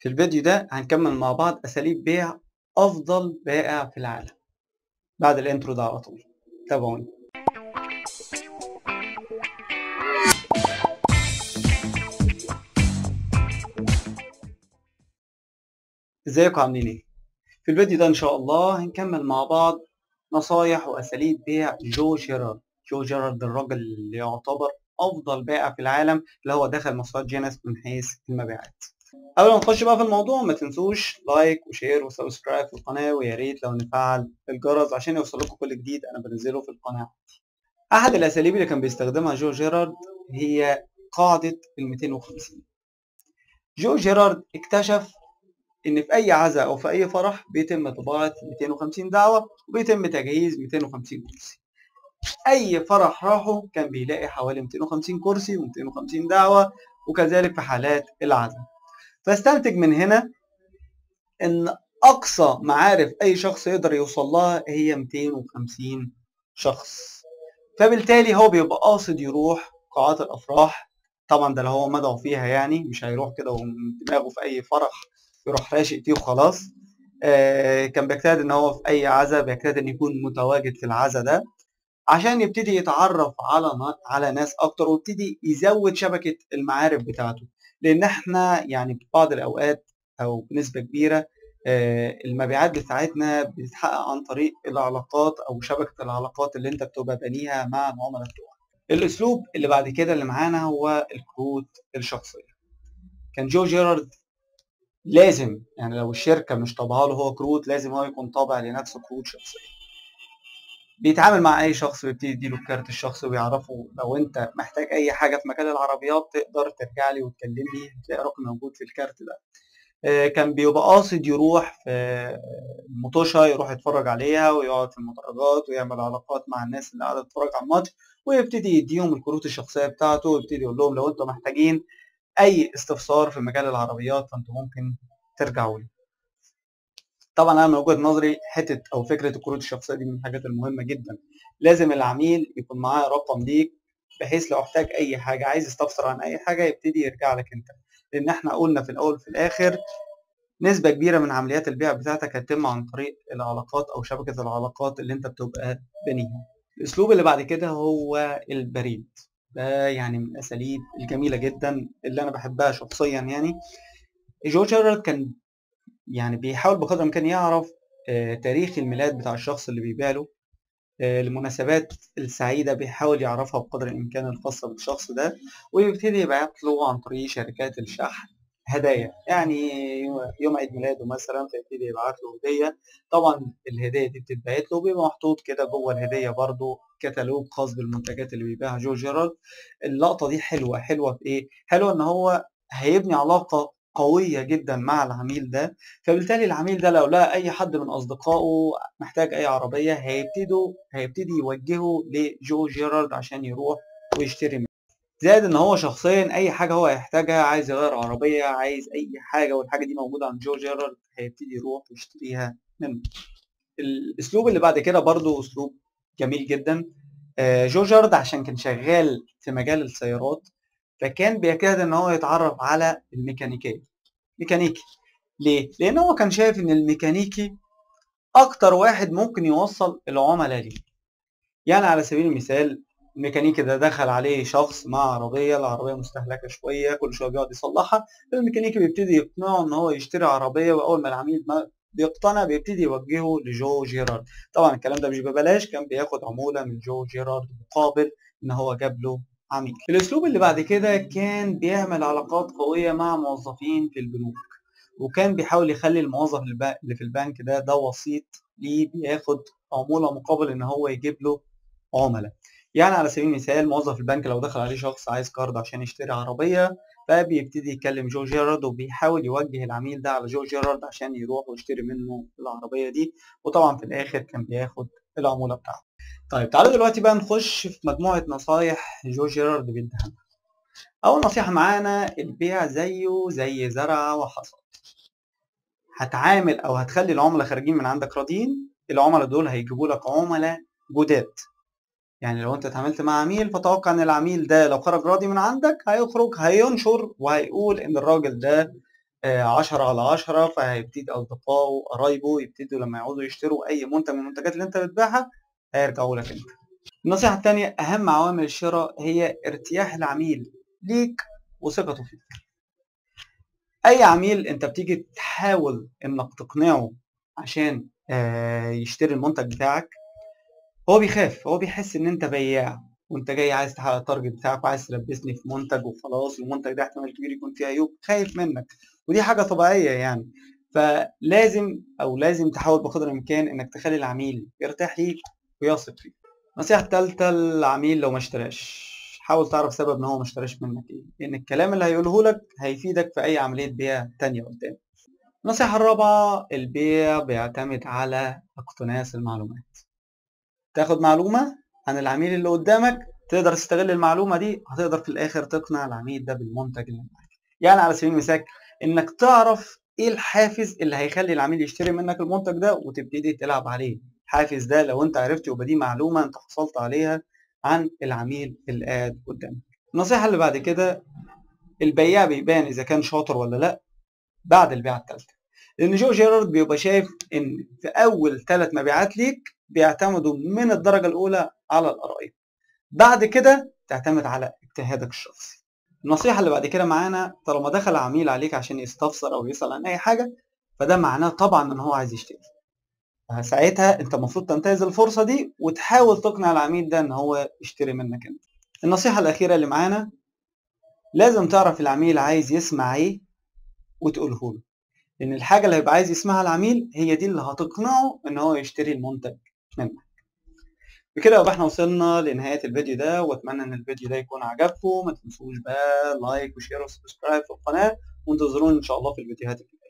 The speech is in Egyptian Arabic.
في الفيديو ده هنكمل مع بعض أساليب بيع أفضل بائع في العالم بعد الانترو ده على طول تابعوني ازيكم عاملين ايه؟ في الفيديو ده ان شاء الله هنكمل مع بعض نصايح واساليب بيع جو جيرارد جو جيرارد الراجل اللي يعتبر افضل بائع في العالم اللي هو دخل مصفات جينيس من حيث المبيعات قبل ما نخش بقى في الموضوع ما تنسوش لايك وشير وسبسكرايب في القناه ويا ريت لو نفعل الجرس عشان يوصل لكم كل جديد انا بنزله في القناه احد الاساليب اللي كان بيستخدمها جو جيرارد هي قاعده ال 250 جو جيرارد اكتشف ان في اي عزاء او في اي فرح بيتم طباعه 250 دعوه وبيتم تجهيز 250 كرسي اي فرح راحه كان بيلاقي حوالي 250 كرسي و250 دعوه وكذلك في حالات العزاء فاستنتج من هنا ان اقصى معارف اي شخص يقدر يوصل لها هي 250 شخص فبالتالي هو بيبقى قاصد يروح قاعات الافراح طبعا ده لو هو مدعو فيها يعني مش هيروح كده ومن دماغه في اي فرح يروح راشق فيه وخلاص آه كان بيجتهد ان هو في اي عزا بيجتهد ان يكون متواجد في العزا ده عشان يبتدي يتعرف على على ناس اكتر ويبتدي يزود شبكه المعارف بتاعته لان احنا يعني في بعض الاوقات او بنسبه كبيره آه المبيعات بتاعتنا بتتحقق عن طريق العلاقات او شبكه العلاقات اللي انت بتبقى بانيها مع العملاء بتوعك الاسلوب اللي بعد كده اللي معانا هو الكروت الشخصيه كان جو جيرارد لازم يعني لو الشركة مش طابعه له هو كروت لازم هو يكون طابع لنفسه كروت شخصية بيتعامل مع أي شخص بيبتدي يديله الكارت الشخصي ويعرفه لو أنت محتاج أي حاجة في مجال العربيات تقدر ترجع لي وتكلمني هتلاقي رقم موجود في الكارت ده كان بيبقى قاصد يروح في المطوشة يروح يتفرج عليها ويقعد في المدرجات ويعمل علاقات مع الناس اللي قاعدة تتفرج على الماتش ويبتدي يديهم الكروت الشخصية بتاعته ويبتدي يقول لهم لو انتم محتاجين اي استفسار في مجال العربيات فانتم ممكن ترجعوا لي طبعا انا من وجهه نظري حته او فكره الكروت الشخصيه دي من الحاجات المهمه جدا لازم العميل يكون معاه رقم ليك بحيث لو احتاج اي حاجه عايز يستفسر عن اي حاجه يبتدي يرجع لك انت لان احنا قلنا في الاول وفي الاخر نسبة كبيرة من عمليات البيع بتاعتك هتتم عن طريق العلاقات أو شبكة العلاقات اللي أنت بتبقى بنيها. الأسلوب اللي بعد كده هو البريد. ده يعني من الاساليب الجميله جدا اللي انا بحبها شخصيا يعني جو جيرارد كان يعني بيحاول بقدر الامكان يعرف آه تاريخ الميلاد بتاع الشخص اللي بيبيع له آه المناسبات السعيدة بيحاول يعرفها بقدر الإمكان الخاصة بالشخص ده ويبتدي يبعت له عن طريق شركات الشحن هدايا يعني يوم عيد ميلاده مثلا فيبتدي يبعت له هدية طبعا الهدية دي بتتبعت له وبيبقى محطوط كده جوه الهدية برضه كتالوج خاص بالمنتجات اللي بيبيعها جو جيرارد اللقطة دي حلوة حلوة في إيه؟ حلوة إن هو هيبني علاقة قوية جدا مع العميل ده فبالتالي العميل ده لو لقى أي حد من أصدقائه محتاج أي عربية هيبتدوا هيبتدي يوجهه لجو جيرارد عشان يروح ويشتري منه زائد ان هو شخصيا اي حاجه هو هيحتاجها عايز يغير عربيه عايز اي حاجه والحاجه دي موجوده عند جو جيرارد هيبتدي يروح ويشتريها منه الاسلوب اللي بعد كده برضو اسلوب جميل جدا جو جيرارد عشان كان شغال في مجال السيارات فكان بيجتهد ان هو يتعرف على الميكانيكيه ميكانيكي ليه لان هو كان شايف ان الميكانيكي اكتر واحد ممكن يوصل العملاء ليه يعني على سبيل المثال الميكانيكي ده دخل عليه شخص مع عربيه العربيه مستهلكه شويه كل شويه بيقعد يصلحها الميكانيكي بيبتدي يقنعه ان هو يشتري عربيه واول ما العميل ما بيقتنع بيبتدي يوجهه لجو جيرارد طبعا الكلام ده مش ببلاش كان بياخد عموله من جو جيرارد مقابل ان هو جاب له عميل الاسلوب اللي بعد كده كان بيعمل علاقات قويه مع موظفين في البنوك وكان بيحاول يخلي الموظف اللي في البنك ده ده وسيط ليه بياخد عموله مقابل ان هو يجيب له عملاء يعني على سبيل المثال موظف البنك لو دخل عليه شخص عايز كارد عشان يشتري عربية فبيبتدي يكلم جو جيرارد وبيحاول يوجه العميل ده على جو جيرارد عشان يروح ويشتري منه العربية دي وطبعا في الآخر كان بياخد العمولة بتاعته. طيب تعالوا دلوقتي بقى نخش في مجموعة نصايح جو جيرارد بيديها أول نصيحة معانا البيع زيه زي زرع وحصاد. هتعامل أو هتخلي العملاء خارجين من عندك راضيين العملاء دول هيجيبوا لك عملاء جداد يعني لو انت اتعاملت مع عميل فتوقع ان العميل ده لو خرج راضي من عندك هيخرج هينشر وهيقول ان الراجل ده 10 على 10 فهيبتدي أصدقائه وقرايبه يبتدوا لما يعوزوا يشتروا أي منتج من المنتجات اللي أنت بتبيعها هيرجعوا لك أنت. النصيحة التانية أهم عوامل الشراء هي ارتياح العميل ليك وثقته فيك. أي عميل أنت بتيجي تحاول إنك تقنعه عشان يشتري المنتج بتاعك هو بيخاف هو بيحس إن أنت بياع وأنت جاي عايز تحقق التارجت بتاعك وعايز تلبسني في منتج وخلاص والمنتج ده احتمال كبير يكون فيه عيوب خايف منك ودي حاجة طبيعية يعني فلازم أو لازم تحاول بقدر الإمكان إنك تخلي العميل يرتاح ليك ويثق فيك. النصيحة التالتة العميل لو ما اشتراش حاول تعرف سبب ان هو ما اشتراش منك ايه لان الكلام اللي هيقوله لك هيفيدك في اي عمليه بيع تانية قدام النصيحه الرابعه البيع بيعتمد على اقتناص المعلومات تاخد معلومه عن العميل اللي قدامك تقدر تستغل المعلومه دي هتقدر في الاخر تقنع العميل ده بالمنتج اللي معاك يعني على سبيل المثال انك تعرف ايه الحافز اللي هيخلي العميل يشتري منك المنتج ده وتبتدي تلعب عليه الحافز ده لو انت عرفت يبقى دي معلومه انت حصلت عليها عن العميل اللي قاعد قدامك النصيحة اللي بعد كده البياع بيبان إذا كان شاطر ولا لأ بعد البيعة التالتة لأن جو جيرارد بيبقى شايف إن في أول ثلاث مبيعات ليك بيعتمدوا من الدرجة الأولى على القرايب بعد كده تعتمد على اجتهادك الشخصي النصيحة اللي بعد كده معانا طالما دخل عميل عليك عشان يستفسر أو يسأل عن أي حاجة فده معناه طبعا إن هو عايز يشتري ساعتها انت المفروض تنتهز الفرصه دي وتحاول تقنع العميل ده ان هو يشتري منك انت النصيحه الاخيره اللي معانا لازم تعرف العميل عايز يسمع ايه وتقوله له لان الحاجه اللي هيبقى عايز يسمعها العميل هي دي اللي هتقنعه ان هو يشتري المنتج منك بكده يبقى احنا وصلنا لنهايه الفيديو ده واتمنى ان الفيديو ده يكون عجبكم ما تنسوش بقى لايك وشير وسبسكرايب في القناه وانتظرونا ان شاء الله في الفيديوهات الجايه